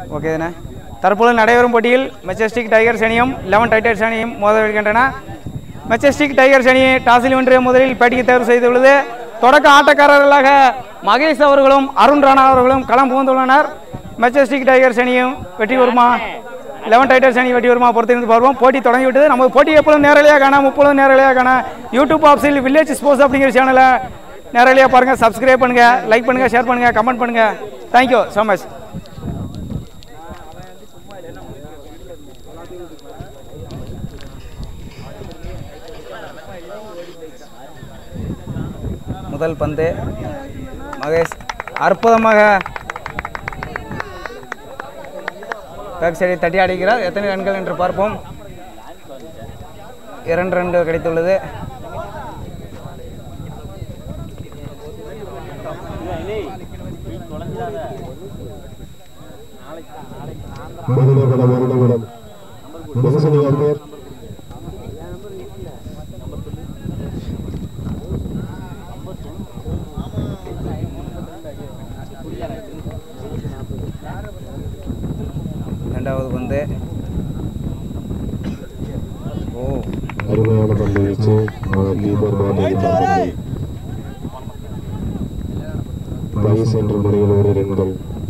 ஓகேண்ணே தற்பொழுது நடைபெறும் போட்டியில் மெஜஸ்டிக் டைகர்ஸ் அணியும் லெவன் டைட்டர்ஸ் அணியும் மோதவிருக்கின்றன மெஜஸ்டிக் டைகர்ஸ் அணி டாஸில் வென்று முதலில் பேட்டிக்கு தேர்வு செய்துள்ளது தொடக்க ஆட்டக்காரர்களாக மகேஷ் அவர்களும் அருண் ராணா அவர்களும் களம் புகுந்துள்ளனர் மெஜஸ்டிக் டைகர்ஸ் அணியும் வெற்றி வருமா லெவன் டைட்டர்ஸ் அணி வெற்றி வருமா பொறுத்திருந்து பார்ப்போம் போட்டி தொடங்கிவிட்டது நம்ம போட்டி எப்பொழுதும் நேரலையாக காண முப்பதும் நேரலையாக காண யூடியூப் ஆப்ஸில் வில்லேஜ் ஸ்போர்ட்ஸ் அப்படிங்கிற சேனலை நேரலையாக பாருங்கள் சப்ஸ்கிரைப் பண்ணுங்கள் லைக் பண்ணுங்கள் ஷேர் பண்ணுங்கள் கமெண்ட் பண்ணுங்கள் தேங்க்யூ ஸோ மச் முதல் பந்து மகேஷ் அற்புதமாக பேக் சைடை தட்டி அடிக்கிறார் எத்தனை ரன்கள் என்று பார்ப்போம் இரண்டு ரன்கள் கிடைத்துள்ளது மனிதர்களை வருடவிடம் முகசனி அம்பேர் ரெண்டாவது பந்து ஓ அருமையான பந்து வீச்சு அவர் கீபர் பால் வயசு என்ற முறையில் ஒரு ரன்கள்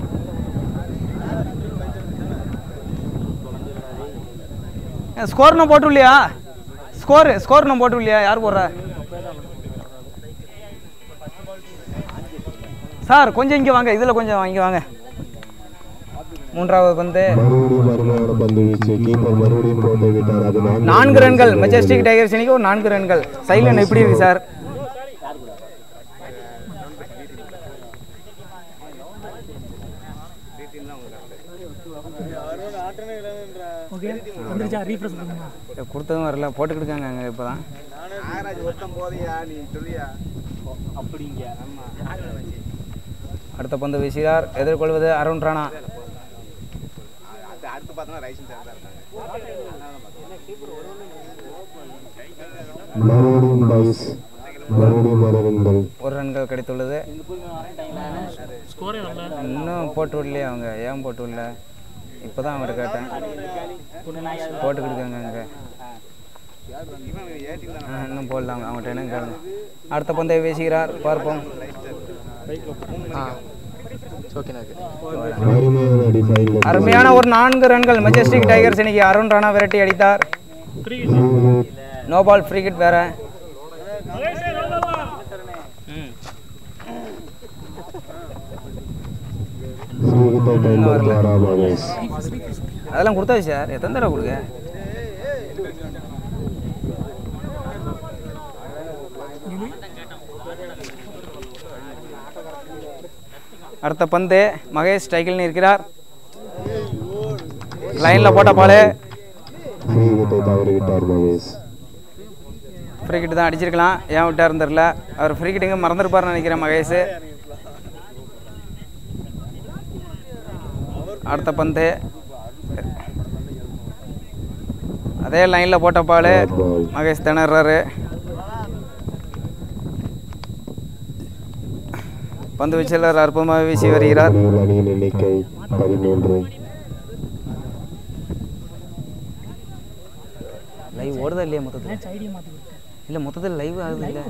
ஸ்கோர் இன்னும் போட்டு இல்லையா ஸ்கோர் ஸ்கோர் இன்னும் போட்டு இல்லையா யார் போடுறா சார் கொஞ்சம் இங்கே வாங்க இதில் கொஞ்சம் இங்கே வாங்க மூன்றாவது பந்து மறுபடியும் அருமையான பந்து வீச்சு கீப்பர் மறுபடியும் போட்டு விட்டார் அது நான்கு ரன்கள் மெஜஸ்டிக் டைகர்ஸ் அணிக்கு ஒரு நான்கு ரன்கள் சைலன் எப்படி இருக்கு சார் ஓகே வந்துருச்சா ரீஃப்ரெஷ் பண்ணுமா கொடுத்ததும் வரல போட்டுக்கிட்டு இருக்காங்க அங்கே இப்போ தான் அடுத்த பந்து வீசுகிறார் எதிர்கொள்வது அருண் ராணா மறுபடியும் வயஸ் மறுபடியும் ஒரு ரன்கள் ஒரு ரன்கள் கிடைத்துள்ளது ஸ்கோரே வரல இன்னும் போட்டு விடலையே அவங்க ஏன் போட்டு விடல இப்போ தான் அவங்கள்ட்ட கேட்டேன் போட்டுக்கிட்டு இருக்காங்க அங்கே ஆ, இன்னும் போடலாம் அவங்கள்ட்ட என்ன கேளுங்க அடுத்த பந்தை வீசுகிறார் பார்ப்போம் அருமையான அடி ஃபைனல் அருமையான ஒரு நான்கு ரன்கள் மெஜஸ்டிக் டைகர்ஸ் இன்னைக்கு அருண் ராணா விரட்டி அடித்தார் நோ பால் ஃப்ரீ கிட் வேற ம். ஸ்ரீகித்தை பயன்படுத்துவாரா மகேஷ் அதெல்லாம் கொடுத்தாச்சு சார் எத்தனை தடவை கொடுங்க அடுத்த பந்து மகேஷ் ஸ்ட்ரைக்கில் நிற்கிறார் லைனில் போட்ட பால் ஸ்ரீகித்தை தவறிவிட்டார் மகேஷ் ஃப்ரீ கிட் தான் அடிச்சிருக்கலாம் ஏன் விட்டாருன்னு தெரில அவர் ஃப்ரீ கிட்டுங்க மறந்துருப்பாருன்னு நினைக்கிறேன் மகேஷ் அடுத்த பந்து அதே லைனில் போட்ட பால் மகேஷ் திணறாரு பந்து வீச்சலர் அற்புதமாக வீசி வருகிறார் அணியில் அணியின் எண்ணிக்கை பதிமூன்று லைவ் ஓடுதா இல்லையா மொத்தத்தில் மேட்ச் ஐடியா மாற்றி கொடுத்தேன் இல்லை மொத்தத்தில் லைவ் ஆகுது இல்லை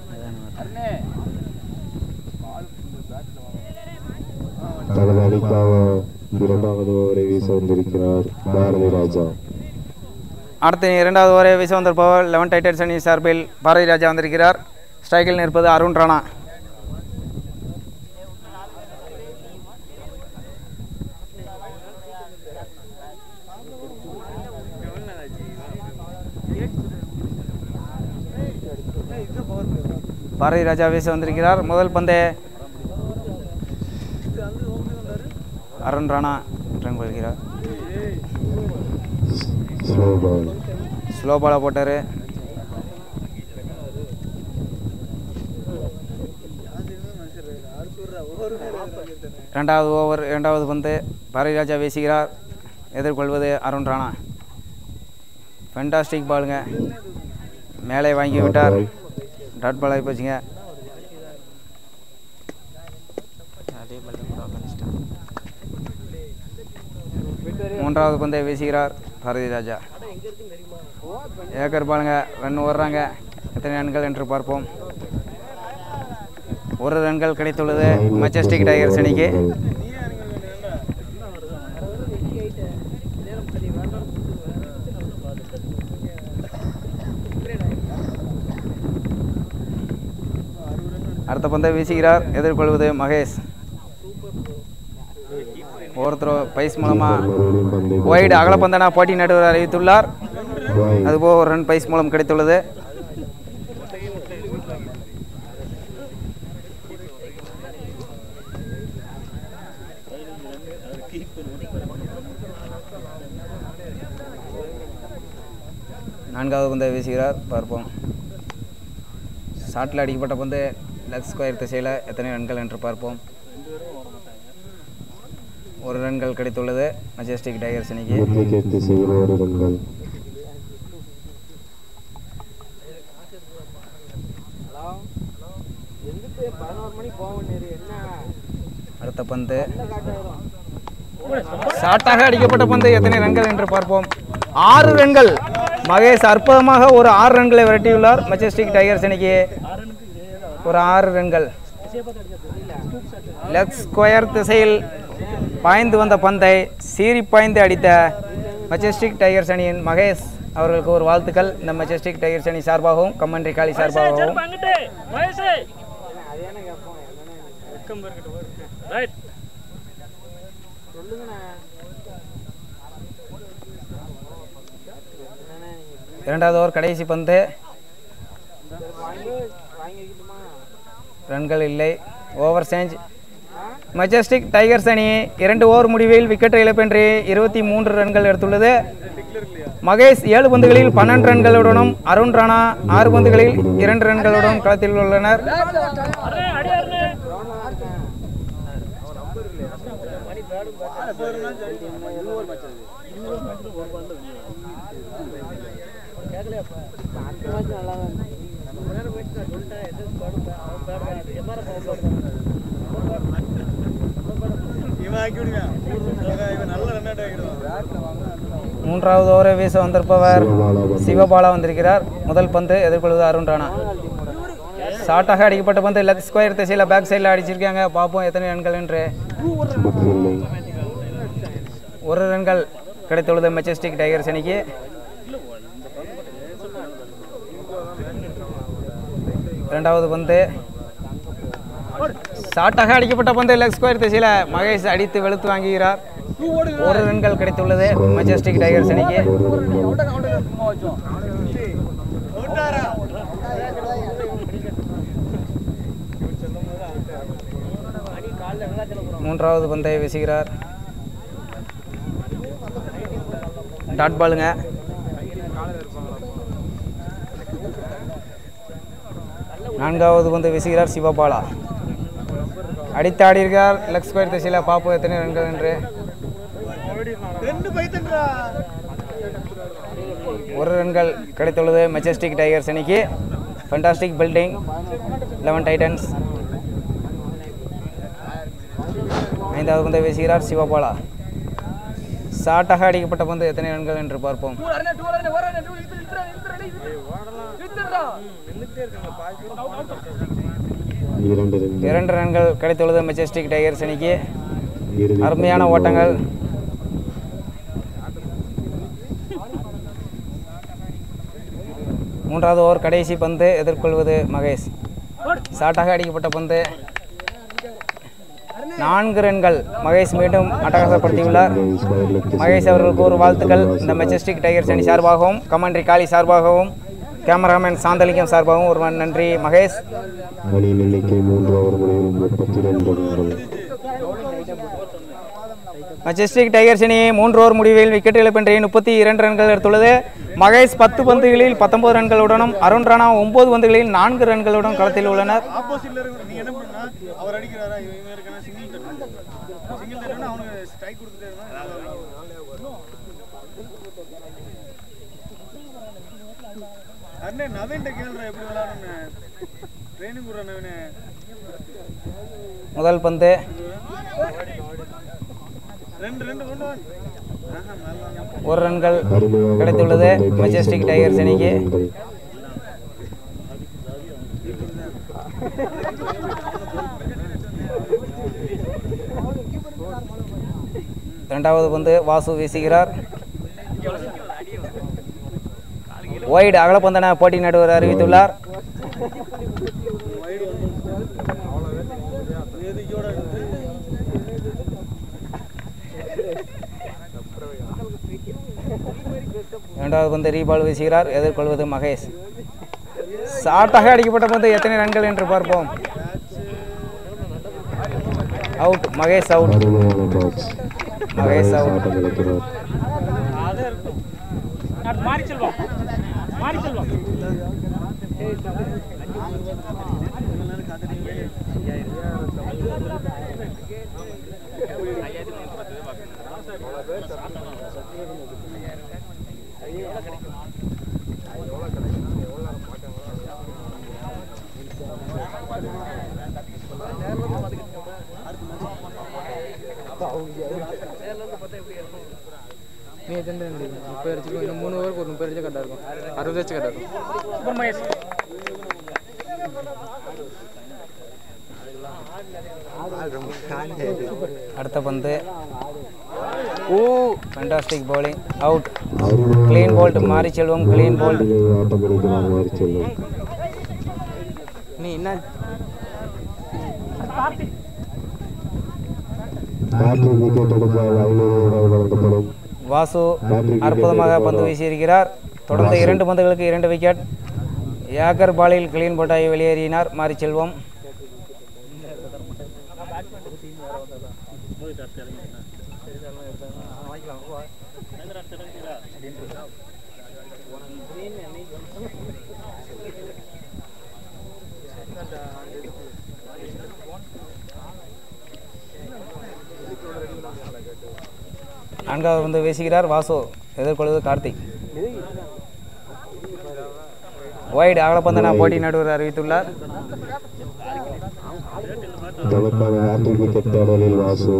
தனது அணிக்காக இரண்டாவது ஓவரை வீச வந்திருக்கிறார் பாரதி ராஜா அடுத்து இரண்டாவது ஓவரை வீச வந்திருப்பவர் லெவன் டைட்டர்ஸ் அணி சார்பில் பாரதி ராஜா வந்திருக்கிறார் ஸ்ட்ரைக்கில் நிற்பது அருண் ராணா பாரதி ராஜா வீச வந்திருக்கிறார் முதல் பந்தே அருண் ராணா என்றும் கொள்கிறார் ஸ்லோ பால் ஸ்லோ பாலாக போட்டார் ரெண்டாவது ஓவர் இரண்டாவது பந்து பாரதி ராஜா வீசுகிறார் எதிர்கொள்வது அருண் ராணா ஃபென்டாஸ்டிக் பாலுங்க மேலே வாங்கி விட்டார் டாட் பால் ஆகி போச்சுங்க மூன்றாவது பந்தை வீசுகிறார் பாரதி ராஜா ஏக்கர் பாருங்க ரன் ஓடுறாங்க எத்தனை ரன்கள் என்று பார்ப்போம் ஒரு ரன்கள் கிடைத்துள்ளது மெஜஸ்டிக் டைகர்ஸ் அணிக்கு அடுத்த பந்தை வீசுகிறார் எதிர்கொள்வது மகேஷ் ஒருத்தர் பைஸ் மூலமாக மறுபடியும் பந்தை ஒய்டு அகலப்பந்தனா போட்டி நடுவர் அறிவித்துள்ளார் Wide. அதுபோக ஒரு ரன் பைஸ் மூலம் கிடைத்துள்ளது நான்காவது பந்தை வீசுகிறார் பார்ப்போம் ஷாட்டில் அடிக்கப்பட்ட பந்து லெக் ஸ்கொயர் திசையில் எத்தனை ரன்கள் என்று பார்ப்போம் ஒரு ரன்கள் கிடைத்துள்ளது மஜஸ்டிக் டைகர்ஸ் அணிக்கு விக்கெட் திசையில் ஒரு ரன்கள் அடுத்த பந்து ஷாட்டாக அடிக்கப்பட்ட பந்து எத்தனை ரன்கள் என்று பார்ப்போம் ஆறு ரன்கள் மகேஷ் அற்புதமாக ஒரு ஆறு ரன்களை விரட்டியுள்ளார் மெஜஸ்டிக் டைகர்ஸ் அணிக்கு ஒரு ஆறு ரன்கள் லெக் ஸ்கொயர் திசையில் பாய்ந்து வந்த பந்தை சீறி பாய்ந்து அடித்த மெஜஸ்டிக் டைகர்ஸ் அணியின் மகேஷ் அவர்களுக்கு ஒரு வாழ்த்துக்கள் இந்த மெஜஸ்டிக் டைகர்ஸ் அணி சார்பாகவும் கம்மன்றி காளி சார்பாகவும் அங்கிட்டு வயசு ரைட் இரண்டாவது ஓவர் கடைசி பந்து ரன்கள் இல்லை ஓவர் சேஞ்ச் மெஜஸ்டிக் டைகர்ஸ் அணி இரண்டு ஓவர் முடிவில் விக்கெட் இழப்பின்றி இருபத்தி மூன்று ரன்கள் எடுத்துள்ளது மகேஷ் ஏழு பந்துகளில் பன்னெண்டு ரன்களுடனும் அருண் ராணா ஆறு பந்துகளில் இரண்டு ரன்களுடன் களத்தில் உள்ளனர் அண்ணே அடி அண்ணே மூன்றாவது ஓவரை வீச வந்திருப்பவர் சிவபாலா பந்து சிவபாலா வந்திருக்கிறார் முதல் பந்து எதிர்கொள்வது அருண் ராணா ஷார்ட்டாக அடிக்கப்பட்ட பந்து லெக் ஸ்கொயர் திசையில் பேக் சைடில் அடிச்சிருக்காங்க பார்ப்போம் எத்தனை ரன்கள் என்று புக் இல்லை ஒரு ரன்கள் கிடைத்துள்ளது மெஜஸ்டிக் டைகர்ஸ் அணிக்கு இரண்டாவது பந்து ஷார்ட்டாக அடிக்கப்பட்ட பந்து லெக் ஸ்கொயர் திசையில் மகேஷ் அடித்து வெளுத்து வாங்குகிறார் ஒரு ரன்கள் கிடைத்துள்ளது மெஜஸ்டிக் டைகர்ஸ் அணிக்கு ஒரு ரன்கள் மூன்றாவது பந்தை வீசுகிறார் டாட் பாலுங்க நான்காவது பந்து வீசுகிறார் சிவபாலா அடித்து ஆடியிருக்கார் லெக் ஸ்கொயர் திசையில் பார்ப்போம் எத்தனை ரன்கள் என்று ஒரு ரன்கள் கிடைத்துள்ளது மெஜஸ்டிக் டைகர்ஸ் அணிக்கு ஃபண்டாஸ்டிக் பில்டிங் லெவன் டைட்டன்ஸ் ஐந்தாவது பந்தை வீசுகிறார் சிவபாலா ஷார்ட்டாக அடிக்கப்பட்ட பந்து எத்தனை ரன்கள் என்று பார்ப்போம் இரண்டு ரன்கள் இரண்டு ரன்கள் கிடைத்துள்ளது மெஜஸ்டிக் டைகர்ஸ் அணிக்கு இறுதி அருமையான ஓட்டங்கள் மூன்றாவது ஓவர் கடைசி பந்து எதிர்கொள்வது மகேஷ் ஷார்ட்டாக அடிக்கப்பட்ட பந்து நான்கு ரன்கள் மகேஷ் மீண்டும் அட்டகாசப்படுத்தியுள்ளார் ஸ்கொயர் லெக் மகேஷ் அவர்களுக்கு ஒரு வாழ்த்துக்கள் இந்த மெஜஸ்டிக் டைகர்ஸ் அணி சார்பாகவும் கமாண்டரி காளி சார்பாகவும் கேமராமேன் சாந்தலிங்கம் சார்பாகவும் ஒரு நன்றி மகேஷ் அணியின் எண்ணிக்கை மூன்று ஓவர் முடிவில் முப்பத்தி ரெண்டு ரன்கள் மெஜஸ்டிக் டைகர்ஸ் அணி மூன்று ஓவர் முடிவில் விக்கெட் இழப்பின்றி முப்பத்தி இரண்டு ரன்கள் எடுத்துள்ளது மகேஷ் பத்து பந்துகளில் பத்தொன்பது ரன்களுடனும் அருண் ராணா ஒன்பது பந்துகளில் நான்கு ரன்களுடன் களத்தில் உள்ளனர் ஆப்போசிட்ல இருக்கு நீ என்ன பண்ணா அவர் அடிக்கிறாரா இவன் இருக்கானா சிங்கிள் தட்டு சிங்கிள் தட்டுனா அவனுக்கு ஸ்ட்ரைக் கொடுத்துட்டே இருந்தா அண்ணே நவீன்ட்ட கேளுடா எப்படி விளையாடணும்னு ட்ரைனிங் கொடுற நவீனே முதல் பந்து ரெண்டு ரெண்டு கொண்டு வா ஒரு ரன்கள் அருமையாக கிடைத்துள்ளது பந்தை கை மெஜஸ்டிக் சென்ற டைகர்ஸ் மூன்று அணிக்கு ரன்கள். இரண்டாவது பந்து வாசு வீசுகிறார் ஒய்டு அகலப்பந்தன போட்டி நடுவர் அறிவித்துள்ளார் இரண்டாவது பந்து ரீபால் வீசுகிறார் எதிர்கொள்வது மகேஷ் ஷார்ட்டாக அடிக்கப்பட்ட பந்து எத்தனை ரன்கள் என்று பார்ப்போம் அவுட் மகேஷ் அவுட் அருமையான catch. மகேஷ் மகேஷ் out. ஆட்டம் இழக்கிறார். அடுத்து மாறி செல்வம் மாறி செல்வம் நீ எத்தனை ரன் அடிக்கும் முப்பது அடிச்சுக்கோ இன்னும் மூணு ஓவருக்கு ஒரு முப்பது அடிச்சா கரெக்டாக இருக்கும் அறுபது அடிச்சு கரெக்டாக இருக்கும் சூப்பர் மகேஷ் அடுத்த பந்து ஓ ஃபண்டாஸ்டிக் bowling அவுட் அருமையான Clean bowled ஆட்டம். Mari Selvam, clean bowled. அருமையாக ஆட்டம் இழக்கிறார் மாரி செல்வம். நீ என்ன Patrick wicket எடுத்தால் ஐநூறு ரூபாய் வழங்கப்படும். வாசு Patrick அற்புதமாக wicket பந்து எடுப்பாரா? வீசியிருக்கிறார் தொடர்ந்து வாசு. இரண்டு பந்துகளுக்கு இரண்டு விக்கெட் யாக்கர் பாலில் கிளீன் போட்டாய் வெளியேறினார் மாரி செல்வம் நான்காவது வந்து வீசுகிறார் வாசு எதிர்கொள்வது கார்த்திக் வைடு அகலப்பந்தன போட்டி நடுவர் அறிவித்துள்ளார் தனக்கான hat-trick wicket தேடலில் வாசு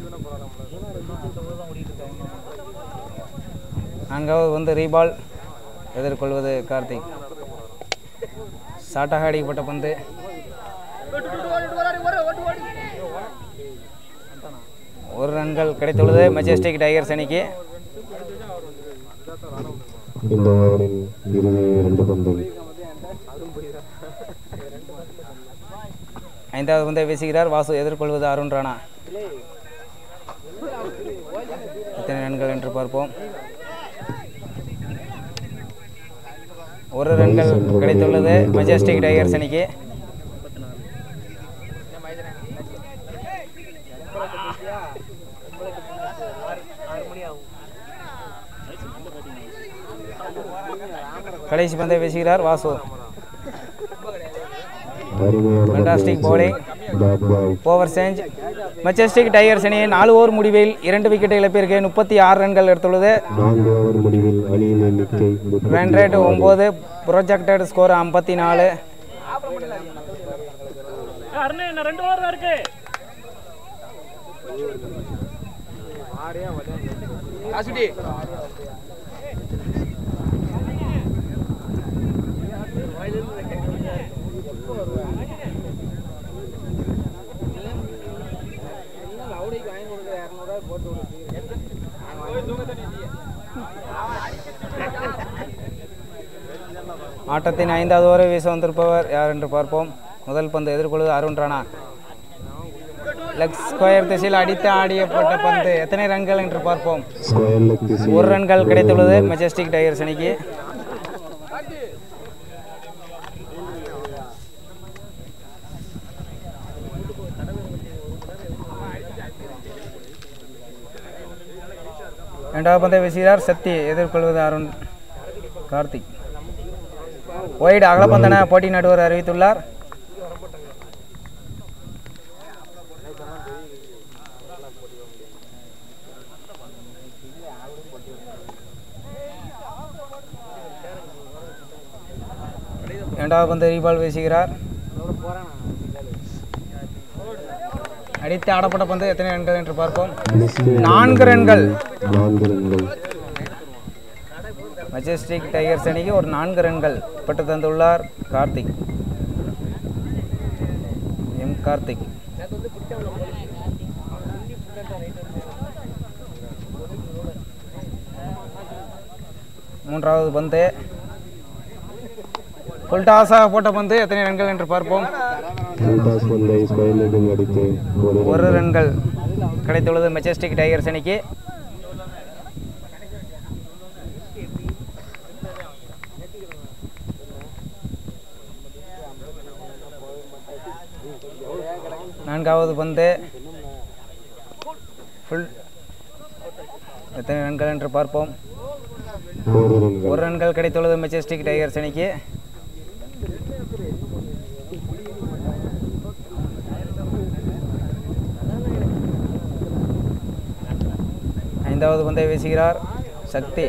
நான்காவது வந்து ரீபால் எதிர்கொள்வது கார்த்திக் ஷார்ட்டாக அடிக்கப்பட்ட பந்து ஒரு ரன்கள் கிடைத்துள்ளது மெஜஸ்டிக் டைகர்ஸ் அணிக்கு இந்த ஓவரின் இறுதி இரண்டு பந்து ஐந்தாவது பந்தை வீசுகிறார் வாசு எதிர்கொள்வது அருண் ராணா எத்தனை ரன்கள் என்று பார்ப்போம் ஒரு ரன்கள் கிடைத்துள்ளது மெஜஸ்டிக் டைகர்ஸ் அணிக்கு கடைசி பந்தை வீசுகிறார் வாசு அருமையான Fantastic bowling. Bad ball over change Majestic Tigers அணி நாலு ஓவர் முடிவில் இரண்டு விக்கெட் இழப்பிற்கு முப்பத்தி ஆறு ரன்கள் எடுத்துள்ளது நான்கு ஓவர் முடிவில் அணியின் எண்ணிக்கை முப்பத்தி ரன் ரேட் ஆறு. ஒம்பது ப்ரொஜெக்டட் ஸ்கோர் ஐம்பத்தி நாலு அருணே இன்னும் ரெண்டு ஓவர் தான் இருக்கு காசுடி ஆட்டத்தின் ஐந்தாவது ஓவரை வீச வந்திருப்பவர் யார் என்று பார்ப்போம் முதல் பந்து எதிர்கொள்வது அருண் ராணா லெக் ஸ்கொயர் திசையில் அடித்து ஆடியப்பட்ட பந்து எத்தனை ரன்கள் என்று பார்ப்போம் ஸ்கொயர் லெக் திசையில் ஒரு ரன்கள் கிடைத்துள்ளது மெஜஸ்டிக் டைகர்ஸ் அணிக்கு இரண்டாவது பந்தை வீசுகிறார் சக்தி எதிர்கொள்வது அருண் கார்த்திக் ஒய்டு அகலப்பந்தன போட்டி நடுவர் அறிவித்துள்ளார் இரண்டாவது பந்து ரீபால் வீசுகிறார் அடித்து ஆடப்பட்ட பந்து எத்தனை ரன்கள் என்று பார்ப்போம் மிஸ்டு நான்கு ரன்கள் நான்கு ரன்கள் மெஜஸ்டிக் டைகர்ஸ் அணிக்கு ஒரு நான்கு ரன்கள் பெற்று தந்துள்ளார் கார்த்திக் எம் கார்த்திக் மூன்றாவது பந்து ஃபுல் டாஸாக போட்ட பந்து எத்தனை ரன்கள் என்று பார்ப்போம் டாஸ் பந்தை ஸ்கொயர் லெக்கில் அடித்து ஒரு ஒரு ரன்கள் கிடைத்துள்ளது மெஜஸ்டிக் டைகர்ஸ் அணிக்கு நான்காவது பந்து ஃபுல் எத்தனை ரன்கள் என்று பார்ப்போம் ஒரு ரன்கள் ஒரு ரன்கள் கிடைத்துள்ளது மெஜஸ்டிக் டைகர்ஸ் அணிக்கு ஐந்தாவது பந்தை வீசுகிறார் சக்தி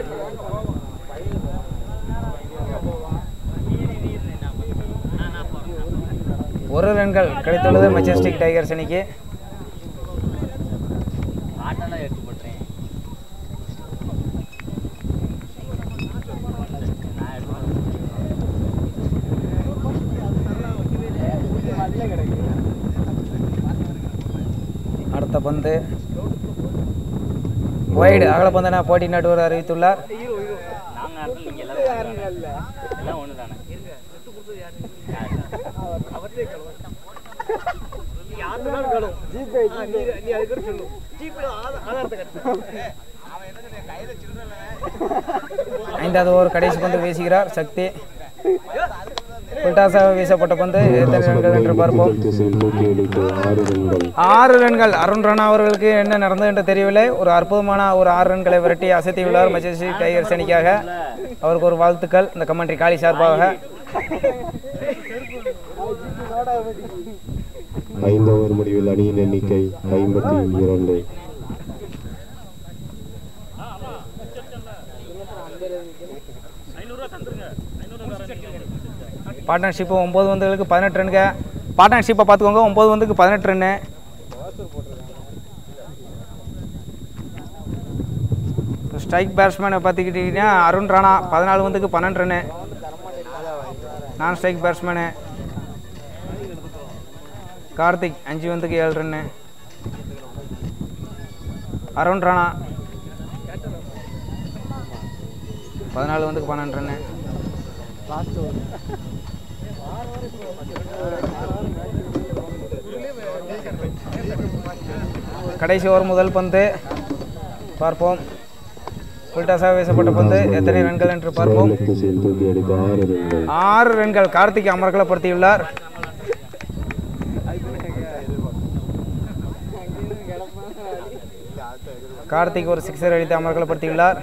ஒரு ரன்கள் கிடைத்துள்ளது மெஜஸ்டிக் டைகர்ஸ் அணிக்கு அடுத்த பந்து வைடு அகல பந்தன போட்டி நடுவர் அறிவித்துள்ளார் ஐந்தாவது ஓவர் கடைசி பந்து வீசுகிறார் சக்தி புல்டாஸாக வீசப்பட்ட பந்து எத்தனை ரன்கள் என்று பார்ப்போம் திசையில் தூக்கி அடித்து ஆறு ரன்கள் ஆறு ரன்கள் அருண் ராணா அவர்களுக்கு என்ன நடந்தது என்று தெரியவில்லை ஒரு அற்புதமான ஒரு ஆறு ரன்களை விரட்டி அசத்தியுள்ளார் மெஜஸ்டிக் டைகர்ஸ் அணிக்காக அவருக்கு ஒரு வாழ்த்துக்கள் இந்த கமெண்ட்ரி காலி சார்பாக ஐந்து ஓவர் முடிவில் அணியின் எண்ணிக்கை ஐம்பத்தி இரண்டு பார்ட்னர்ஷிப்பு ஒம்பது வந்துகளுக்கு பதினெட்டு ரன்க பார்ட்னர்ஷிப்பை பார்த்துக்கோங்க ஒம்பது வந்துக்கு பதினெட்டு ரன்னு ஸ்ட்ரைக் பேட்ஸ்மேனை பார்த்துக்கிட்டிங்கன்னா அருண் ராணா பதினாலு வந்துக்கு பன்னெண்டு ரன்னு நான் ஸ்ட்ரைக் பேட்ஸ்மேனு கார்த்திக் அஞ்சு வந்துக்கு ஏழு ரன்னு அருண் ராணா பதினாலு வந்துக்கு பன்னெண்டு ரன்னு கடைசி ஓவர் முதல் பந்து பார்ப்போம் புல்டாஸாக வீசப்பட்ட பந்து எத்தனை ரன்கள் என்று பார்ப்போம் ஸ்கொயர் திசையில் தூக்கி அடித்து ஆறு ரன்கள் ஆறு ரன்கள் கார்த்திக் அமர்கலப்படுத்தியுள்ளார் கார்த்திக் ஒரு சிக்ஸர் அடித்து அமர்கலப்படுத்தியுள்ளார்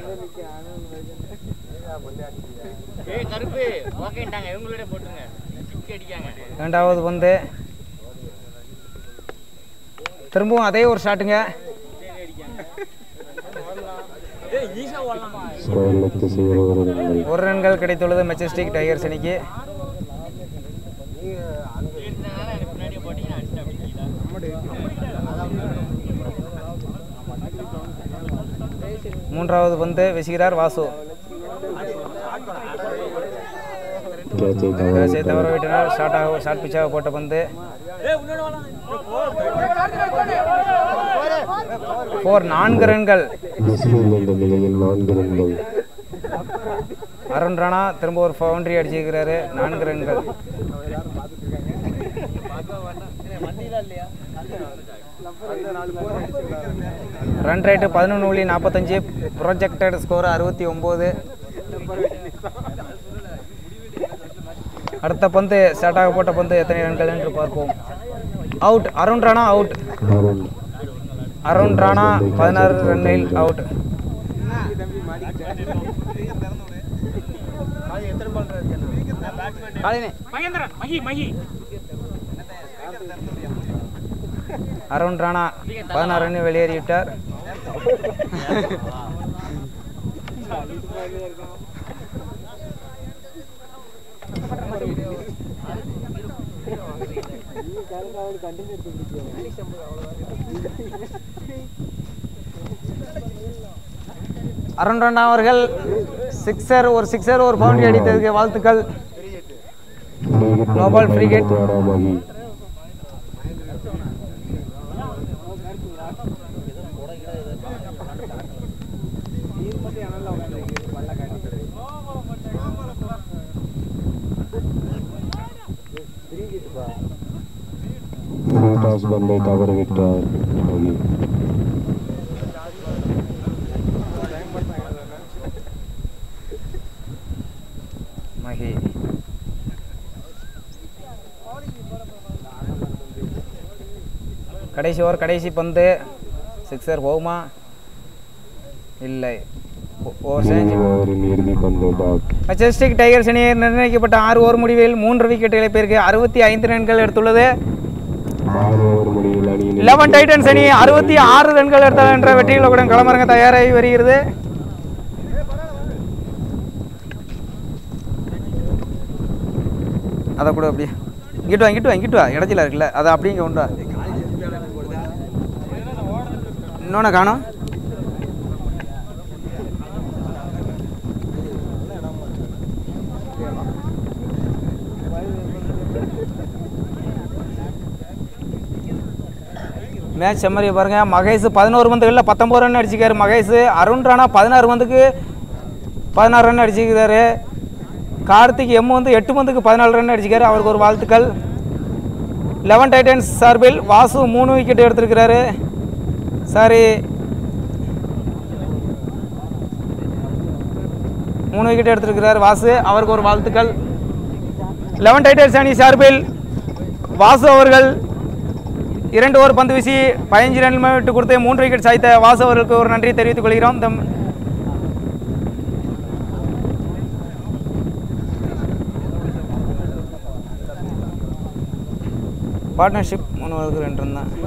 கருப்பு ஓகேட்டாங்க இவங்களோட போட்டுருங்க சிக்ஸ் அடிக்காங்க இரண்டாவது பந்து திரும்பவும் அதே ஒரு ஷாட்டுங்க ஸ்கொயர் லெக் திசையில் ஒரு ரன்கள் ஒரு ரன்கள் கிடைத்துள்ளது மெஜஸ்டிக் டைகர்ஸ் அணிக்கு முன்னாடியே போட்டீங்கன்னா அடிச்சு அப்படி மூன்றாவது பந்து வீசுகிறார் வாசு கேட்சை கேட்சை தவறு தவற விட்டனர் ஷார்ட்டாக ஷார்ட் பிச்சாக போட்ட பந்து ஃபோர் நான்கு ரன்கள் மிஸ்லில் என்ற நிலையில் நான்கு ரன்கள் அருண் ராணா திரும்ப ஒரு பவுண்டரி அடிச்சிருக்கிறாரு நான்கு ரன்கள் ரன் ரேட்டு பதினொன்று புள்ளி நாற்பத்தஞ்சு ப்ரொஜெக்டட் ஸ்கோர் அறுபத்தி ஒம்பது அடுத்த பந்து ஸ்டார்ட்டாக போட்ட பந்து எத்தனை ரன்கள் என்று பார்ப்போம் அவுட் அருண் ராணா அவுட் அருண் அருண் ராணா பதினாறு ரன்னில் அவுட் மகேந்திரன் மகி மகி அருண் ராணா பதினாறு ரன் வெளியேறிவிட்டார் அருண் ரண்ணா அவர்கள் சிக்ஸர் ஒரு சிக்ஸர் ஒரு பவுண்டரி அடித்ததுக்கு வாழ்த்துக்கள் No ball, free hit. Mahi toss பந்தை தவறவிட்டார் மகி மகி கடைசி ஓவர் கடைசி பந்து சிக்ஸர் போகுமா இல்லை ஓவர் சேஞ்ச் ஓவரின் இறுதி பந்து டாட் மெஜஸ்டிக் டைகர்ஸ் அணியில் நிர்ணயிக்கப்பட்ட ஆறு ஓவர் முடிவில் மூன்று விக்கெட் இழப்பிற்கு அறுபத்தி ஐந்து ரன்கள் எடுத்துள்ளது ஆறு ஓவர் முடிவில் அணியின் லெவன் டைட்டன்ஸ் அணி அறுபத்தி ஆறு ரன்கள் எடுத்தால் என்ற வெற்றிகளுடன் களமிறங்க தயாராகி வருகிறது அதை கூட அப்படியே இங்கிட்டு வா இங்கிட்டு வா இங்கிட்டு வா இடத்துல இருக்குல்ல அதை அப்படியே இங்கே உண்டா இன்னொன்று காணும் மேட்ச் செம்மறி பாருங்க மகேஷ் பதினோரு பந்துகளில் பத்தொம்பது ரன் அடிச்சிருக்காரு மகேஷ் அருண் ராணா பதினாறு பந்துக்கு பதினாறு ரன் அடிச்சிருக்காரு கார்த்திக் எம் வந்து எட்டு பந்துக்கு பதினாலு ரன் அடிச்சிருக்காரு அவருக்கு ஒரு வாழ்த்துக்கள் லெவன் டைட்டன்ஸ் சார்பில் வாசு மூணு விக்கெட் எடுத்திருக்கிறாரு சாரி மூணு விக்கெட் எடுத்திருக்கிறார் வாசு அவருக்கு ஒரு வாழ்த்துக்கள் லெவன் டைட்டன்ஸ் அணி சார்பில் வாசு அவர்கள் இரண்டு ஓவர் பந்து வீசி பதினஞ்சு ரன் விட்டு கொடுத்து மூன்று விக்கெட் சாய்த்த வாசு அவர்களுக்கு ஒரு நன்றி தெரிவித்துக் கொள்கிறோம் இந்த பார்ட்னர்ஷிப் மூணு ஓவருக்கு ரெண்டு ரன் தான்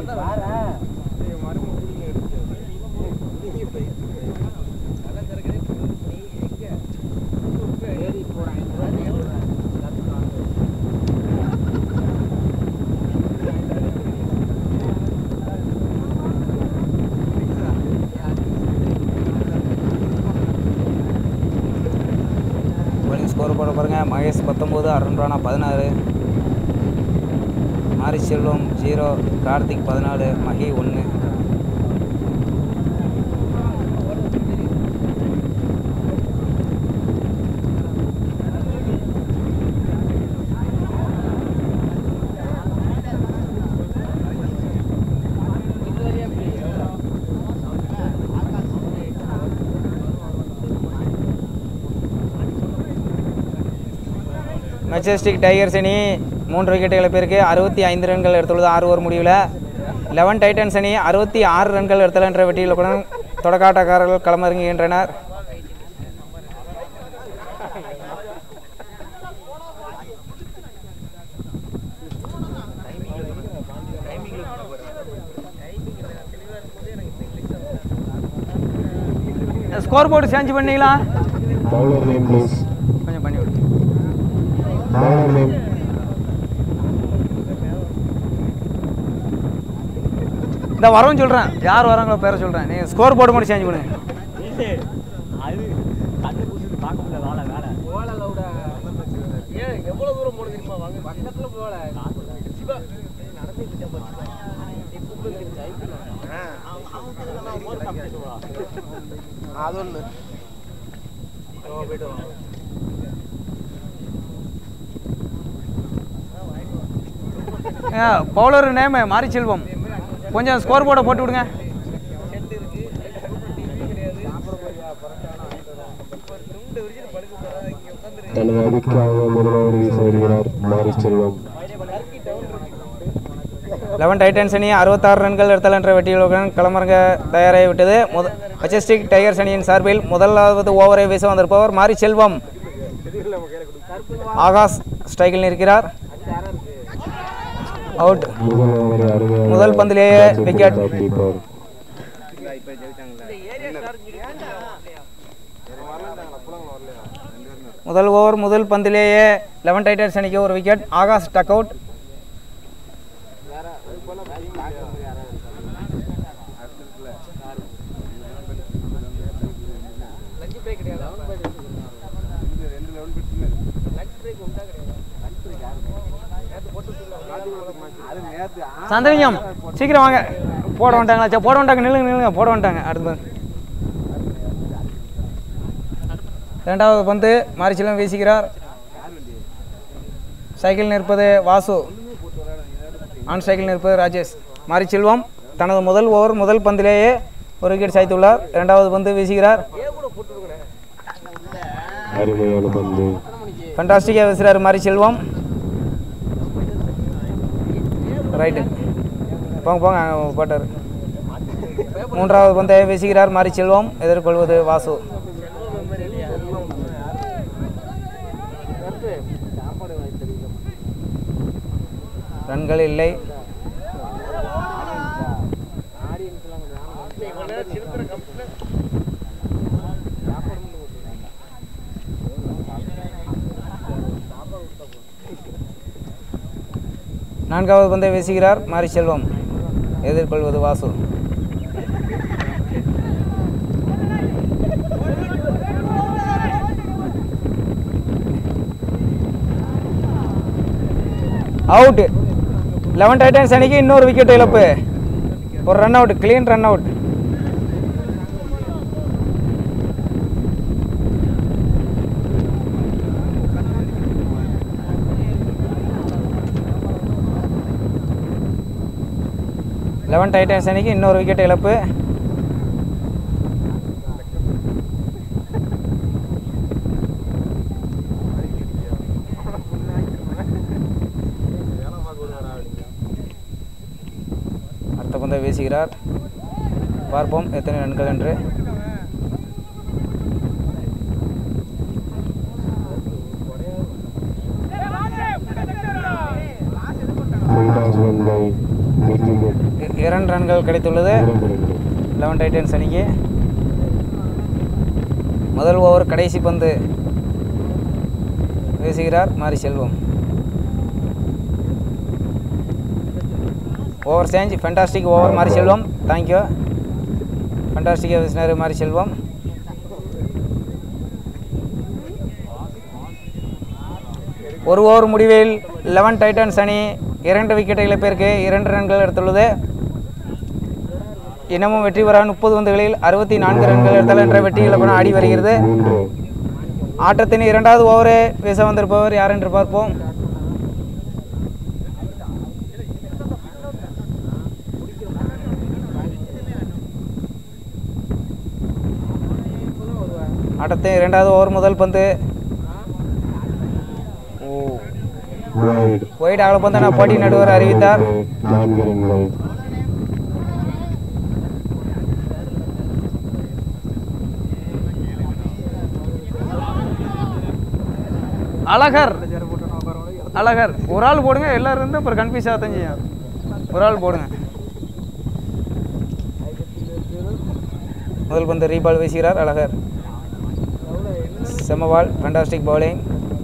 bowling ஸ்கோர் போட பாருங்க மகேஷ் பத்தொம்போது அருண் ராணா பதினாறு மாரி செல்வம் ஜீரோ கார்த்திக் பதினாலு மகி ஒன்று மெஜஸ்டிக் டைகர்ஸ் அணி மூன்று விக்கெட் இழப்பிற்கு அறுபத்தி ஐந்து ரன்கள் எடுத்துள்ளது ஆறு ஓவர் முடிவில் லெவன் டைட்டன்ஸ் அணி அறுபத்தி ஆறு ரன்கள் எடுத்தல் என்ற வெற்றியிலுடன் தொடக்காட்டக்காரர்கள் களமிறங்குகின்றனர் ஸ்கோர் போர்டு சேஞ்ச் பண்ணீங்களா பவுலர் நேம் ப்ளீஸ் கொஞ்சம் பண்ணி விடுங்க பவுலர் நேம் இந்த வரவும் சொல்கிறேன் யார் வராங்களோ பேரை சொல்கிறேன் நீங்கள் ஸ்கோர் போர்டு மட்டும் சேஞ்ச் பண்ணுங்க அது கண்ணு பூசிட்டு பார்க்க முடியல வேலை வேலை ஏன் எவ்வளவு தூரம் போட தெரியுமா வாங்க பக்கத்துல போல சிவா அது ஒன்று போயிட்டு வாங்க பவுலர் நேம் மாரி செல்வம் கொஞ்சம் ஸ்கோர் போர்டை போட்டு விடுங்க தனது அணிக்காக முதல் ஓவர் வீச வருகிறார் மாரி செல்வம் லெவன் டைட்டன்ஸ் அணி அறுபத்தாறு ரன்கள் எடுத்தல் என்ற வெற்றியுடன் களமிறங்க தயாராகி விட்டது முத மஜஸ்டிக் டைகர்ஸ் அணியின் சார்பில் முதலாவது ஓவரை வீச வந்திருப்பவர் மாரி செல்வம் ஆகாஷ் ஸ்ட்ரைக்கில் நிற்கிறார் அவுட் முதல் ஓவரை அருமையாக முதல் பந்திலேயே wicket. கீப்பர் முதல் ஓவர் முதல் பந்திலேயே லெவன் டைட்டன்ஸ் அணிக்கு ஒரு wicket Akash duck out Chandralingam சீக்கிரம் வாங்க போட வந்துட்டாங்களா சரி போட வந்துட்டாங்க நில்லுங்க நில்லுங்க போட வந்துட்டாங்க அடுத்து பாருங்க. இரண்டாவது பந்து மாரிச்செல்வம் வீசுகிறார் சைக்கிள் நிற்பது வாசு ஆன் சைக்கிள் நிற்பது ராஜேஷ் மாரிச்செல்வம் தனது முதல் ஓவர் முதல் பந்திலேயே ஒரு விக்கெட் சாய்த்துள்ளார் இரண்டாவது பந்து வீசுகிறார் அருமையான பந்து ஃபண்டாஸ்டிக்காக வீசுகிறார் மாரிச்செல்வம் ரைட்டு போங்க போங்க அங்க போட்டார் மூன்றாவது பந்தை வீசுகிறார் மாரிச்செல்வம் எதிர்கொள்வது வாசு ரன்கள் இல்லை நான்காவது பந்தை வீசுகிறார் மாரிச்செல்வம் எதிர்கொள்வது வாசு அவுட் லெவன் டைட்டன்ஸ் அணிக்கு இன்னொரு விக்கெட் இழப்பு ஒரு run out clean run out eleven Titans அணிக்கு இன்னொரு விக்கெட் இழப்பு அடுத்த பந்தை வீசுகிறார் பார்ப்போம் எத்தனை ரன்கள் என்று மூன்றாவது பந்தை விக்கெட் இ- இரண்டு ரன்கள் கிடைத்துள்ளது இரண்டு ரன்கள் லெவன் டைட்டன்ஸ் அணிக்கு முதல் ஓவர் கடைசி பந்து வீசுகிறார் Mari Selvam over change fantastic over Mari Selvam thank you ஃபென்டாஸ்டிக்காக வீசினார் மாரி செல்வம் ஒரு ஓவர் முடிவில் லெவன் டைட்டன்ஸ் அணி இரண்டு விக்கெட் இழப்பிற்கு இரண்டு ரன்கள் எடுத்துள்ளது இன்னமும் வெற்றி பெற முப்பது பந்துகளில் அறுபத்தி நான்கு ரன்கள் எடுத்தல் என்ற வெற்றி இலக்கணம் ஆடி வருகிறது மூன்று ஆட்டத்தின் இரண்டாவது ஓவரை வீச வந்திருப்பவர் யார் என்று பார்ப்போம் ஆட்டத்தின் இரண்டாவது ஓவர் முதல் பந்து வைட் ஒயிட் அகலப்பந்தான போட்டி நடுவர் அறிவித்தார் நான்கு ரன்கள் அழகர் அழகர் ஒரு ஆள் போடுங்க எல்லாரும் இருந்து அப்புறம் கன்ஃபியூஸ் ஆகத்தான் செய்யும் ஒரு ஆள் போடுங்க முதல் பந்து ரீபால் வீசுகிறார் அழகர் செம்மபால் ஃபண்டாஸ்டிக் பவுலிங்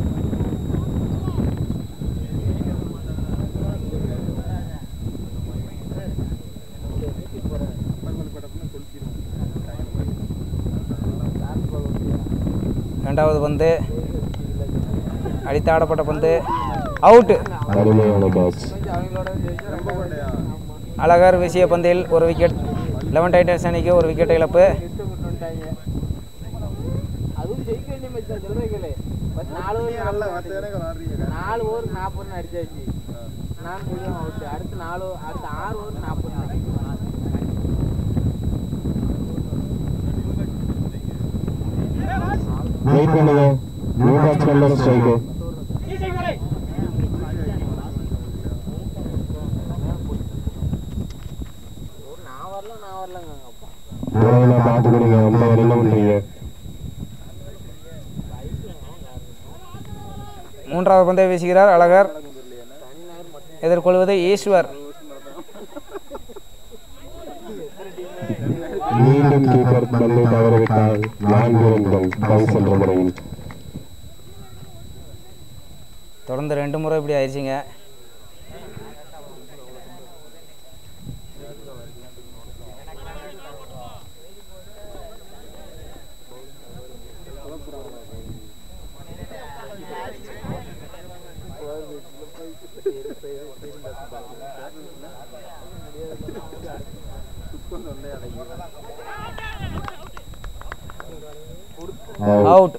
இரண்டாவது பந்து அடித்து ஆடப்பட்ட பந்து அவுட்டு அருமையான பாஸ் அழகர் வீசிய பந்தில் ஒரு விக்கெட் லெவன் டைட்டன்ஸ் அணிக்கு ஒரு விக்கெட் இழப்பு அதுவும் ஜெயிக்க வேண்டிய மேட்ச் தான் சொல்றீங்களே பட் நாலு ஓவர் நல்ல மற்ற எனக்கு ஆடுறீங்க நாலு ஓவர் நாற்பது ரன் அடிச்சாச்சு நான் முடியும் அவுட் அடுத்து நாலு அடுத்து ஆறு ஓவர் நாற்பது ரன் வெயிட் பண்ணுங்க நியூ பேட்ஸ்மேன் ஸ்ட்ரைக்கு ஒரு நான் வரல நான் வரலங்க அப்பா முறையில் பார்த்து கொடுங்க அம்பையர் என்ன பண்ணுறீங்க மூன்றாவது பந்தை வீசுகிறார் அழகர் எதிர்கொள்வது ஈஸ்வர் மீண்டும் கீப்பர் பந்தை தவறவிட்டால் நான்கு ரன்கள் பவுன்ஸ் என்ற முறையில் தொடர்ந்து ரெண்டு முறை இப்படி ஆயிடுச்சுங்க அவுட்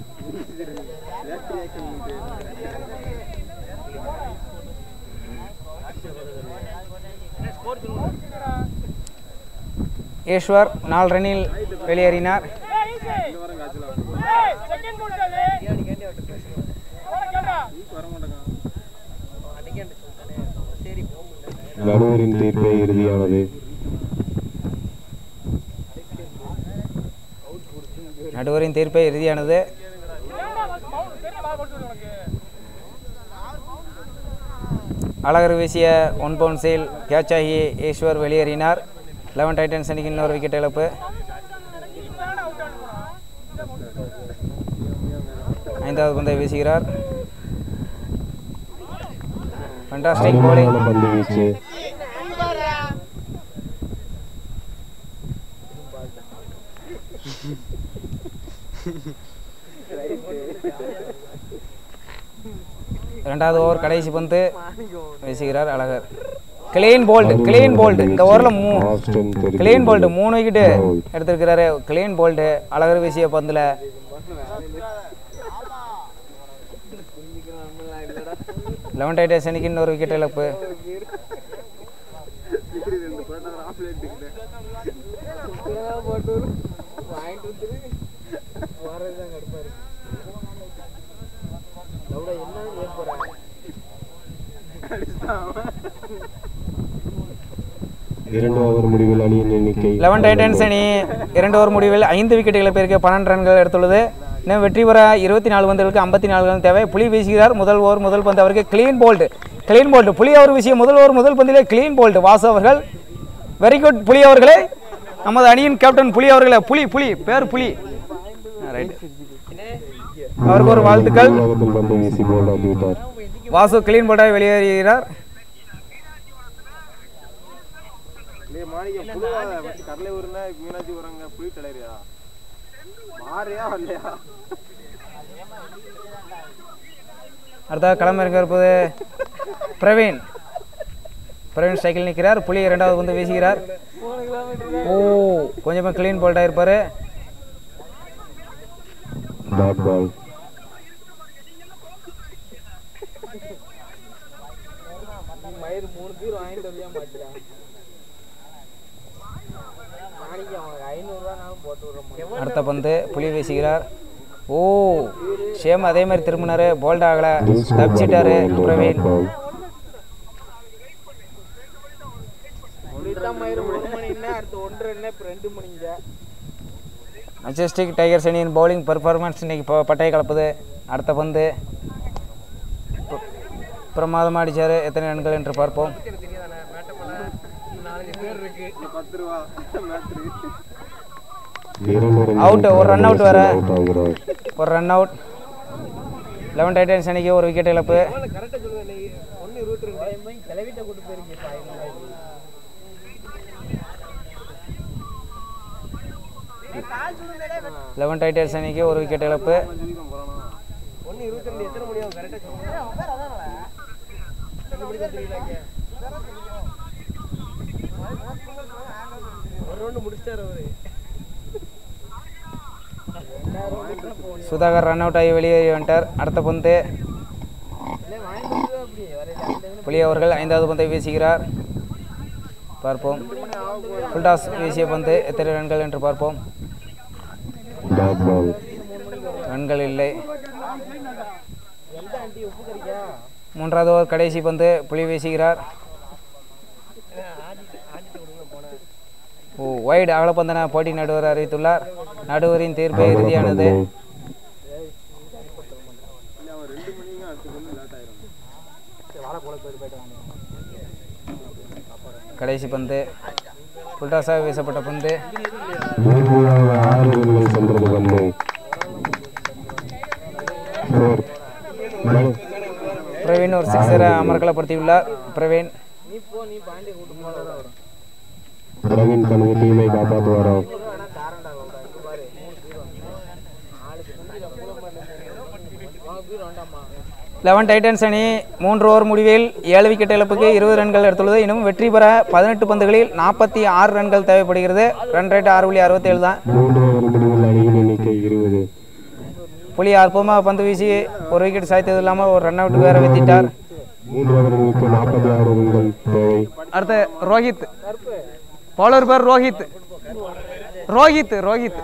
ஈஸ்வர் நாலு ரன்னில் வெளியேறினார் செகண்ட் கொடுத்தாரு அவரை கேட்டா நடுவரின் தீர்ப்பே இறுதியானது நடுவரின் தீர்ப்பே இறுதியானது பெரிய பால் போட்டு உனக்கு அழகர் வீசிய ஒன் பவுண்ட் செயல் கேட்ச் ஆகி ஈஸ்வர் வெளியேறினார் லெவன் டைட்டன்ஸ் அணிக்கு இன்னொரு விக்கெட் இழப்பு ஐந்தாவது பந்தை வீசுகிறார் ஃபண்டாஸ்டிக் bowling அருமையான பந்து வீச்சு ரெண்டாவது ஓவர் கடைசி பந்து வீசுகிறார் Azhagar clean bowled clean bowled இந்த ஓவரில் மூ ஆஸ்டன் தெரிவிக்கிறது. கிளீன் போல்டு மூணு விக்கெட்டு எடுத்திருக்கிறாரு கிளீன் போல்டு அழகர் வீசிய பந்தில் லெவன் டைட்டர்ஸ் அணிக்கு இன்னொரு விக்கெட் இழப்பு போட்டு வாங்கிட்டு வந்துரு வரதுதான் கடுப்பாரு எவ்வளோ என்ன ஏன் போகிறேன் இரண்டு ஓவர் முடிவில் அணியின் எண்ணிக்கை லெவன் டைட்டன்ஸ் அணி இரண்டு ஓவர் முடிவில் ஐந்து விக்கெட் இழப்பிற்கு பன்னெண்டு ரன்கள் எடுத்துள்ளது இன்னும் வெற்றி பெற இருபத்தி நாலு பந்துகளுக்கு ஐம்பத்தி நாலு ரன் தேவை புலி வீசுகிறார் முதல் ஓவர் முதல் பந்து அவருக்கு கிளீன் போல்டு கிளீன் போல்டு புலி அவர் வீசிய முதல் ஓவர் முதல் பந்திலே கிளீன் போல்டு வாசு அவர்கள் வெரி குட் புலி அவர்களே நமது அணியின் கேப்டன் புலி அவர்களே புலி புலி பேர் புலி ரைட் அவருக்கு ஒரு வாழ்த்துக்கள் உலகத்தில் பந்து வீசி போல்ட் ஆகிவிட்டார் வாசு கிளீன் போல்டாக வெளியேறுகிறார் டேய் மாணிக்கம் புழுவாத ஃபஸ்ட் கடலை ஊருனா மீனாட்சி ஊரங்க புளி தலைறியா மாறியா வரலையா அடுத்ததாக களமிறங்க இருப்பது பிரவீன் பிரவீன் சைக்கிள் நிற்கிறார் புலி இரண்டாவது வந்து வீசுகிறார் ஓ கொஞ்சமாக க்ளீன் போல்டாக இருப்பார் டாட் பால் மயிறு மூணு பேர் வாங்கிட்டு வரலையா மாட்டிடான் நாளைக்கு அவனுக்கு ஐநூறுரூவானாலும் போட்டு விடுறோம் அடுத்த பந்து புலி வீசுகிறார் ஓ சேம் அதே மாதிரி திரும்பினாரு போல்ட் ஆகல தப்பிச்சிட்டாரு பிரவீன் தான் மயிறு மூணு மணின்னா அடுத்து ஒன்றரை என்ன இப்போ ரெண்டு மணிங்க மெஜஸ்டிக் டைகர்ஸ் அணியின் பவுலிங் பெர்ஃபார்மன்ஸ் இன்னைக்கு இப்போ பட்டையை கலப்புது அடுத்த பந்து ப- பிரமாதமா அடிச்சாரு எத்தனை ரன்கள் என்று பார்ப்போம் பத்து ரூபா மேட்ரு Out, ஒரு run out வேற. அவுட் ஆகிறார் ஒரு ரன் அவுட் லெவன் டைட்டன்ஸ் அணிக்கு ஒரு விக்கெட் இழப்பு கரெக்டாக சொல்லுவேன் ஒன்று இருபத்தி ரெண்டு டைம் கிளவிட்ட கூட்டு போயிருக்கீங்க ஐநூறு லெவன் டைட்டன்ஸ் அணிக்கு ஒரு விக்கெட் இழப்பு ஒன்று இருபத்தி ரெண்டு எத்தனை முடியும் கரெக்டாக சொல்லுங்க ரெண்டு மணி கத்துறீங்களா ஒரு ரவுண்டு முடிச்சிட்டாரு அவரு சுதாகர் ரன் அவுட் ஆகி வெளியேறி வந்துட்டார் அடுத்த பந்து இல்லை வாங்கிட்டு வந்து அப்படி வரையில அந்த இதுல புலி அவர்கள் ஐந்தாவது பந்தை வீசுகிறார் பார்ப்போம் ஃபுல்டாஸ் வீசிய பந்து எத்தனை ரன்கள் என்று பார்ப்போம் டாட் பால் ரன்கள் இல்லை எந்த ஆண்டி உப்பு கறிக்கா மூன்றாவது ஓவர் கடைசி பந்து புலி வீசுகிறார் ஓ வைடு அகலப்பந்தன போட்டி நடுவர் அறிவித்துள்ளார் நடுவரின் தீர்ப்பு இறுதியானது கடைசி பந்து புல்டாஸாக வீசப்பட்ட பந்து இறுதியாக ஆறு ரன்கள் சென்றது பந்து Four. மணி பிரவீன் ஒரு சிக்ஸரை அமர்க்கலப்படுத்தியுள்ளார் பிரவீன் நீ போ நீ பாண்டி கூட்டு போனதான் வரும் பிரவீன் தனது டீமை காப்பாற்றுவாரா வேணா தாரண்டா சொல்றா இங்க பாரு மூணு பேர் வந்து நாலு குஞ்சில மூலம் பண்ணு பேர் வேண்டாமா லெவன் டைட்டன்ஸ் அணி மூன்று ஓவர் முடிவில் ஏழு விக்கெட் இழப்புக்கு இருபது ரன்கள் எடுத்துள்ளது இன்னும் வெற்றி பெற பதினெட்டு பந்துகளில் நாற்பத்தி ஆறு ரன்கள் தேவைப்படுகிறது ரன் ரேட் ஆறு புள்ளி அறுபத்தேழு தான் மூன்று ஓவர் முடிவில் அணியின் எண்ணிக்கை இருபது புலி அற்புதமாக பந்து வீசி ஒரு விக்கெட் சாய்த்தது இல்லாமல் ஒரு ரன் அவுட் வேற வெத்திட்டார் மூன்று ஓவர்களுக்கு நாற்பத்தி ஆறு ரன்கள் தேவை அடுத்து ரோஹித் பவுலர் பேர் ரோஹித் ரோஹித் ரோஹித்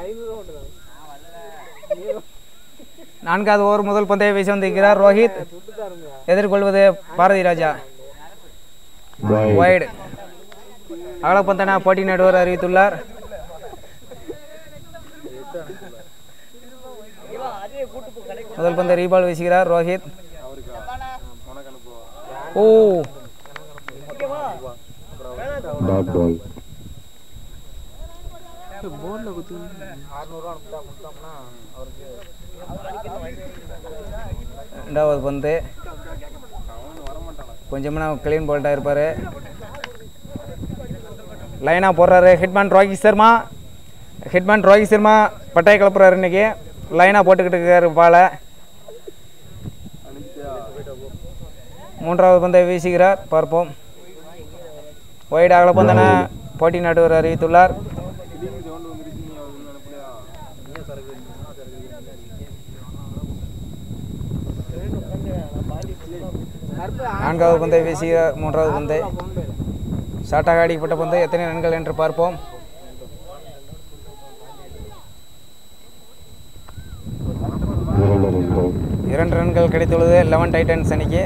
நான்காவது ஓவர் முதல் பந்தையை வீசி வந்திருக்கிறார் ரோஹித் எதிர்கொள்வது பாரதி ராஜா Wide. வைடு அகலப்பந்தனா போட்டி நடுவர் அறிவித்துள்ளார் முதல் பந்தை ரீபால் வீசுகிறார் ரோஹித் ஓ Dot ball. ரெண்டாவது பந்து கொஞ்சமாக கிளீன் போல்ட்டாக இருப்பார் லைனாக போடுறாரு ஹிட்மேன் ரோஹித் சர்மா ஹிட்மேன் ரோஹித் சர்மா பட்டாய கிளப்புறாரு இன்னைக்கு லைனாக போட்டுக்கிட்டு இருக்காரு பாலை மூன்றாவது பந்தை வீசுகிறார் பார்ப்போம் ஒயிட் அகல பந்தன போட்டி நடுவர் அறிவித்துள்ளார் நான்காவது பந்தை வீசுகிறார் மூன்றாவது பந்தை ஷாட்டாக அடிக்கப்பட்ட பந்து எத்தனை ரன்கள் என்று பார்ப்போம் இரண்டு ரன்கள் இரண்டு ரன்கள் கிடைத்துள்ளது லெவன் டைட்டன்ஸ் அணிக்கு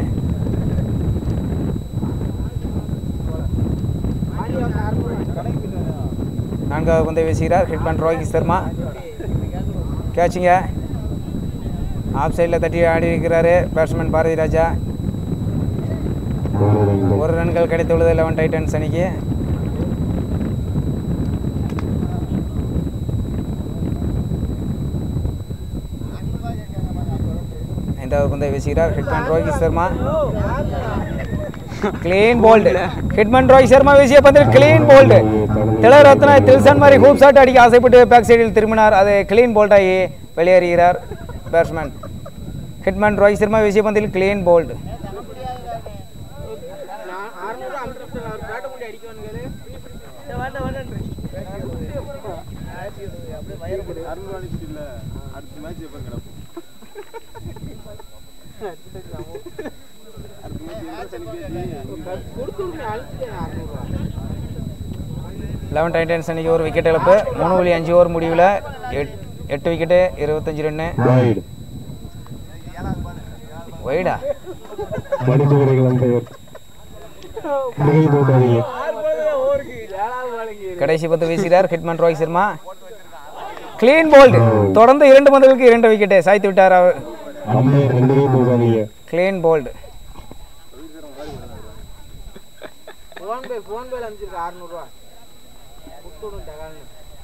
நான்காவது பந்தை வீசுகிறார் ஹிட்மேன் ரோஹித் சர்மா கேட்சிங்க ஆஃப் சைடில் தட்டி ஆடி இருக்கிறாரு பேட்ஸ்மேன் பாரதி ராஜா ஒரு ரன்கள் ஒரு ரன்கள் கிடைத்துள்ளது லெவன் டைட்டன்ஸ் அணிக்கு ஐந்தாவது பந்தை வீசுகிறார் hitman Rohit Sharma clean bowled hitman Rohit Sharma வீசிய பந்தில் கிளீன் போல்டு திலரத்ன தில்சன் மாதிரி ஹூப் ஷாட் அடிக்க ஆசைப்பட்டு பேக் சைடில் திரும்பினார் அது கிளீன் போல்டாகி வெளியேறுகிறார் பேட்ஸ்மேன் ஹிட்மேன் ரோஹித் சர்மா வீசிய பந்தில் கிளீன் போல்டு அறுநூறு அடிச்சுட்டு இல்ல அடுத்த மேட்ச் எப்ப கிடக்கும் அடுத்த மேட்ச் எந்த சனிக்கு லெவன் டைட்டன்ஸ் அன்றைக்கி ஒரு விக்கெட் இழப்பு மூணு புள்ளி அஞ்சு ஓவர் முடிவில் எட் எட்டு விக்கெட்டு இருபத்தஞ்சு ரன்னு Wide. ஒய்டா மடித்து விடுகிறான் பெயர் புகை போட்டாதீங்க கடைசி பத்து வீசுகிறார் hitman Rohit Sharma clean bowled தொடர்ந்து இரண்டு பந்துகளுக்கு இரண்டு விக்கெட்டு சாய்த்து விட்டார் அவர் அம்பையர் ரெண்டுமே போகாதீங்க க்ளீன் போல்டு ஃபோன் பே ஃபோன் பேல அனுப்பிச்சிருக்க அறுநூறுவா கொடுத்துடும் டகால்னு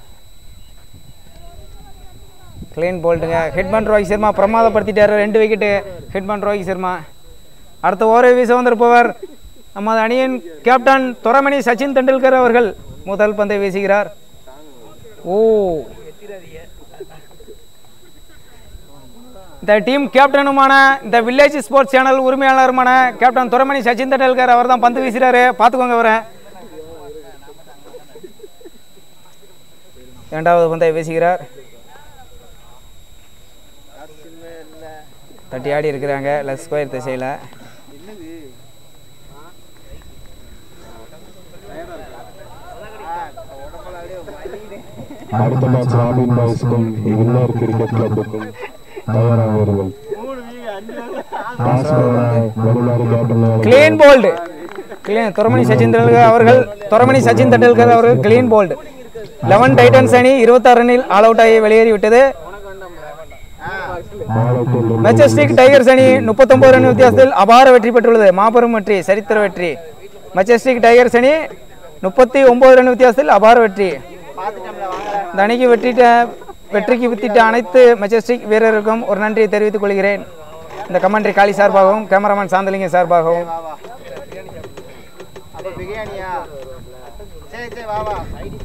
க்ளீன் போல்டுங்க ஹிட்மேன் ரோஹித் சர்மா பிரமாதப்படுத்திட்டாரு ரெண்டு விக்கெட்டு ஹிட்மேன் ரோஹித் சர்மா அடுத்த ஓவரை வீச வந்திருப்பவர் நமது அணியின் கேப்டன் துரமணி சச்சின் தெண்டுல்கர் அவர்கள் முதல் பந்தை வீசுகிறார் ஓ இந்த டீம் கேப்டனுமான இந்த வில்லேஜ் ஸ்போர்ட்ஸ் சேனல் உரிமையாளருமான கேப்டன் துரமணி சச்சின் தெண்டுல்கர் அவர் தான் பந்து வீசுகிறாரு பார்த்துக்கோங்க அவரை இரண்டாவது பந்தை வீசுகிறார் தட்டி ஆடி இருக்கிறாங்க லெஃப்ட் ஸ்கொயர் திசையில் அடுத்த மேட்ச் ராபின் பாய்ஸ்க்கும் இன்னொரு கிரிக்கெட் கிளப்புக்கும் தயாராக வருங்கள் டாஸ் வருமாறு captain clean bowled clean Duraimani Sachin Tendulkar அவர்கள் துரமணி சச்சின் தெண்டுல்கர் அவர்கள் கிளீன் போல்டு லெவன் டைட்டன்ஸ் அணி இருபத்தாறு ரன்னில் ஆல் அவுட் ஆகி வெளியேறிவிட்டது மெச்சஸ்டிக் டைகர்ஸ் அணி முப்பத்தொன்பது ரன் வித்தியாசத்தில் அபார வெற்றி பெற்றுள்ளது மாபெரும் வெற்றி சரித்திர வெற்றி மெச்சஸ்டிக் டைகர்ஸ் அணி முப்பத்தி ஒன்பது ரன் வித்தியாசத்தில் அபார வெற்றி இந்த அணிக்கு வெற்றிட்ட வெற்றிக்கு வித்திட்ட அனைத்து மெச்சஸ்டிக் வீரருக்கும் ஒரு நன்றியை தெரிவித்துக் கொள்கிறேன் இந்த கமெண்ட்ரி காளி சார்பாகவும் கேமராமேன் சாந்தலிங்க சார்பாகவும் அப்ப பிரியாணியா சரி சரி வா வா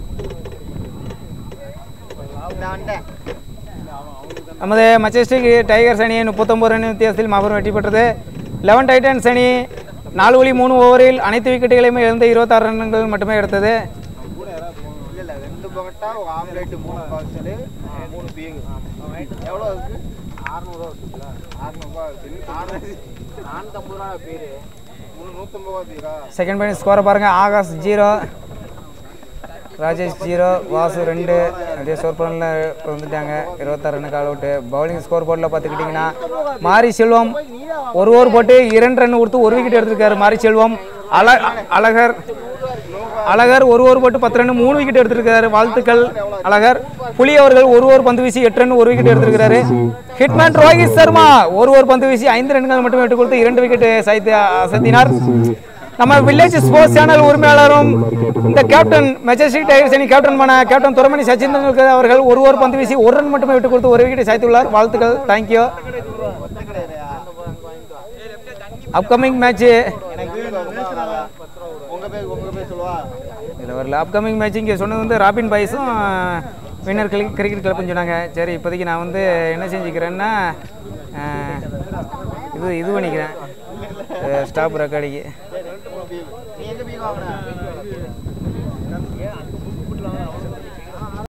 நான் வந்துட்டேன் நமது மச்சஸ்டிக் டைகர்ஸ் அணி முப்பத்தொம்பது ரன் வித்தியாசத்தில் மாபெரும் வெற்றி பெற்றது லெவன் டைட்டன்ஸ் அணி நாலு புள்ளி மூணு ஓவரில் அனைத்து விக்கெட்டுகளையுமே இழந்து இருபத்தாறு ரன்கள் மட்டுமே எடுத்தது இல்ல இல்ல ரெண்டு பகட்டா ஒரு ஆம்லேட் மூணு பார்சல் மூணு பீங்கு எவ்வளோ இருக்கு அறுநூறுவா வச்சுங்களா ஆறுநூறுபா நானூற்றம்பது ரூபா பேர் மூணு நூற்றம்பது ரூபா தீரா செகண்ட் பாயிண்ட் ஸ்கோரை பாருங்க ஆகாஷ் ஜீரோ ராஜேஷ் ஜீரோ வாசு ரெண்டு அப்படியே ஸ்கோர் பண்ணல வந்துட்டாங்க இருபத்தாறு ரன் கால் அவுட்டு பவுலிங் ஸ்கோர் போர்டில் பார்த்துக்கிட்டிங்கன்னா மாரி செல்வம் ஒரு ஓவர் போட்டு இரண்டு ரன் கொடுத்து ஒரு விக்கெட் எடுத்திருக்காரு மாரி செல்வம் அழ அழகர் அழகர் ஒரு ஓவர் போட்டு பத்து ரன் மூணு விக்கெட் எடுத்திருக்காரு வாழ்த்துக்கள் அழகர் புலி அவர்கள் ஒரு ஓவர் பந்து வீசி எட்டு ரன் ஒரு விக்கெட் எடுத்திருக்காரு ஹிட்மேன் ரோஹித் சர்மா ஒரு ஓவர் பந்து வீசி ஐந்து ரன்கள் மட்டுமே விட்டு கொடுத்து இரண்டு விக்கெட் சாய்த்து அசத்தினார் நம்ம வில்லேஜ் ஸ்போர்ட்ஸ் சேனல் உரிமையாளரும் இந்த கேப்டன் மெஜஸ்டிக் டைகர்ஸ் அணி கேப்டன் பண்ண கேப்டன் துரமணி சச்சின் டெண்டுல்கர் அவர்கள் ஒரு ஓவர் பந்து வீசி ஒரு ரன் மட்டுமே விட்டு கொடுத்து ஒரு விக்கெட்டை சாய்த்துள்ளார் வாழ்த்துக்கள் தேங்க்யூ அப்கமிங் மேட்ச் உங்க பேர் உங்க பேர் சொல்லுவா இதில் வரல அப்கமிங் மேட்ச் இங்கே சொன்னது வந்து ராபின் பாய்ஸும் வின்னர் கிரிக்கெட் கிரிக்கெட் கிளப்னு சொன்னாங்க சரி இப்போதைக்கு நான் வந்து என்ன செஞ்சுக்கிறேன்னா அஹ், இது இது பண்ணிக்கிறேன் ஸ்டாப் ரெக்கார்டிக்கு நீ எங்கே போய் வாங்கின